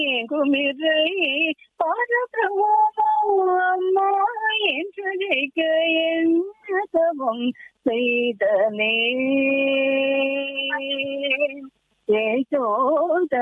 குமிரை பரபிரமோ அம்மா என்று ஜெயிக்க என்ன தவம் செய்தனே யசோத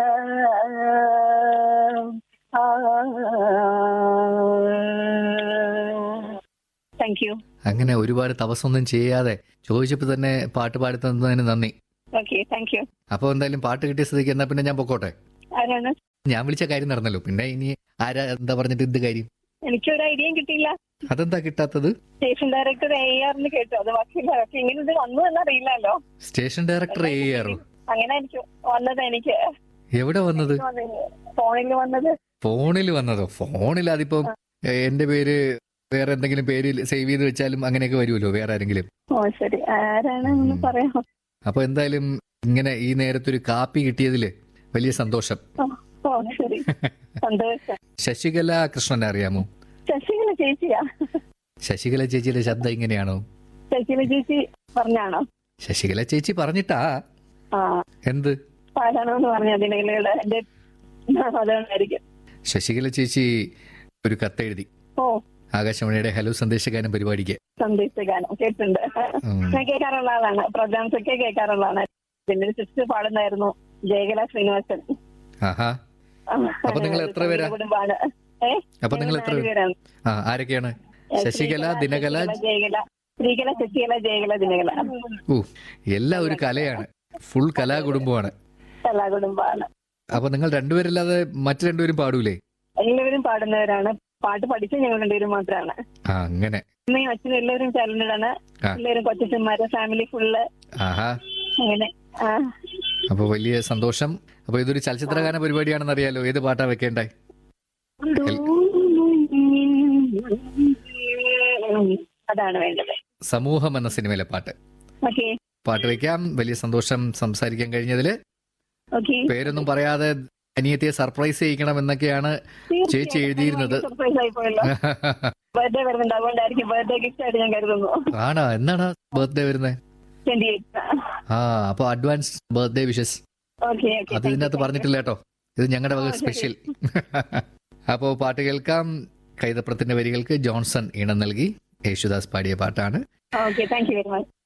താങ്ക് യു അങ്ങനെ ഒരുപാട് തപസ്സൊന്നും ചെയ്യാതെ ചോദിച്ചപ്പോൾ തന്നെ പാട്ട് പാടി തന്നതിന് നന്ദി ഓക്കെ താങ്ക് യു അപ്പോൾ എന്തായാലും പാട്ട് കിട്ടിയ സ്ഥിതിക്ക് എന്നാ പിന്നെ ഞാൻ പൊക്കോട്ടെ ആരാണ് ഞാൻ വിളിച്ച കാര്യം നടന്നല്ലോ പിന്നെ ഇനി ആരാ എന്താ പറഞ്ഞിട്ട് എന്ത് കാര്യം എനിക്കൊരു ഐഡിയയും കിട്ടിയില്ല അതെന്താ കിട്ടാത്തത് സ്റ്റേഷൻ ഡയറക്ടർ എ ആറിന് കേട്ടു അത് ബാക്കിയില്ല പക്ഷെ ഇങ്ങനെ ഇത് വന്നു എന്നറിയില്ലല്ലോ സ്റ്റേഷൻ ഡയറക്ടർ എ ആറോ അങ്ങനെ എനിക്ക് വന്നത് എനിക്ക് എവിടെ വന്നത് ഫോണിൽ വന്നത് ഫോണിൽ വന്നതോ ഫോണിൽ അതിപ്പം ഏ, എന്റെ പേര് വേറെ എന്തെങ്കിലും പേര് സേവ് ചെയ്ത് വെച്ചാലും അങ്ങനെയൊക്കെ വരുമല്ലോ വേറെ ആരെങ്കിലും ഓ ശരി ആരാണെന്ന് ഉം. പറയാം അപ്പൊ എന്തായാലും ഇങ്ങനെ ഈ നേരത്തൊരു കാപ്പി കിട്ടിയതില് വലിയ സന്തോഷം ഓ, ഓ ശരി സന്തോഷം ശശികല കൃഷ്ണനെ അറിയാമോ ശശികല ചേച്ചിയാ ശശികല ചേച്ചിയുടെ ശബ്ദം ഇങ്ങനെയാണോ ശശികല ചേച്ചി പറഞ്ഞാണോ ശശികല ചേച്ചി പറഞ്ഞിട്ടാ ആ എന്ത് പാടാണോന്ന് പറഞ്ഞ ദിനകളുടെ എന്റെ അതുകൊണ്ടായിരിക്കും ശശികല ചേച്ചി ഒരു കത്തെഴുതി ഓ ആകാശവാണിയുടെ ഹലോ സന്ദേശഗാനം പരിപാടിക്ക് സന്ദേശ ഗാനം കേട്ടിട്ടുണ്ട് ഉം. ഞാൻ കേൾക്കാറുള്ള ആളാണ് പ്രോഗ്രാംസ് ഒക്കെ കേൾക്കാറുള്ളതാണ് പിന്നെ ഒരു സിസ്റ്റർ പാടുന്നായിരുന്നു ജയകല ശ്രീനിവാസൻ ആഹാ ആ, അപ്പൊ നിങ്ങൾ എത്ര പേരാ? കുടുംബാണ് ഏ അപ്പൊ നിങ്ങൾ ഞങ്ങൾ എത്ര നാല് പേരാണ് ആ ആരൊക്കെയാണ് ഏ, ശശികല, ദിനകല, ശശികല, ജയകല ശ്രീകല ശശികല ജയകല ദിനകല ഓ എല്ലാം ഒരു കലയാണ് ഫുൾ കലാകുടുംബമാണ് എല്ലാ കുടുംബാണ് അപ്പൊ നിങ്ങൾ രണ്ടുപേരല്ലാതെ മറ്റു രണ്ടുപേരും പാടൂലേ എല്ലാവരും പാടുന്നവരാണ് പാട്ട് പഠിച്ച ഞങ്ങൾ രണ്ടുപേരും മാത്രമാണ് ആ അങ്ങനെ അമ്മയും അച്ഛനും എല്ലാവരും ടാലന്റഡ് ആണ് ആ. എല്ലാവരും കൊച്ചന്മാരെ ഫാമിലി ഫുള്ള് ആഹാ അങ്ങനെ ആ അപ്പൊ വലിയ സന്തോഷം അപ്പൊ ഇതൊരു ചലച്ചിത്രഗാന പരിപാടിയാണെന്ന് അറിയാലോ ഏത് പാട്ടാ വെക്കേണ്ടേ അതാണ് വേണ്ടത് സമൂഹം എന്ന സിനിമയിലെ പാട്ട് ഓക്കെ പാട്ട് വെക്കാം വലിയ സന്തോഷം സംസാരിക്കാൻ കഴിഞ്ഞതില് ഓക്കെ പേരൊന്നും പറയാതെ അനിയത്തിയെ സർപ്രൈസ് ചെയ്യിക്കണം എന്നൊക്കെയാണ് ചേച്ചി എഴുതിയിരുന്നത്. സർപ്രൈസ് ആയി പോയല്ലോ ബർത്ത്ഡേ വരുന്നുണ്ട് അതുകൊണ്ടായിരിക്കും ബർത്ത്ഡേ ഗിഫ്റ്റ് ആയിട്ട് ഞാൻ കരുതുന്നു ആണോ എന്നാണ് ബർത്ത്ഡേ വരുന്നത് ട്വന്റി എയ്റ്റ് ആ അപ്പൊ advance birthday wishes okay okay അത് ഇതിനകത്ത് പറഞ്ഞിട്ടില്ല കേട്ടോ ഇത് ഞങ്ങളുടെ വക ആ, ശരി. സ്പെഷ്യൽ അപ്പോ പാട്ട് കേൾക്കാം കൈതപ്രത്തിന്റെ വരികൾക്ക് ജോൺസൺ ഈണം നൽകി യേശുദാസ് പാടിയ പാട്ടാണ് okay thank you very much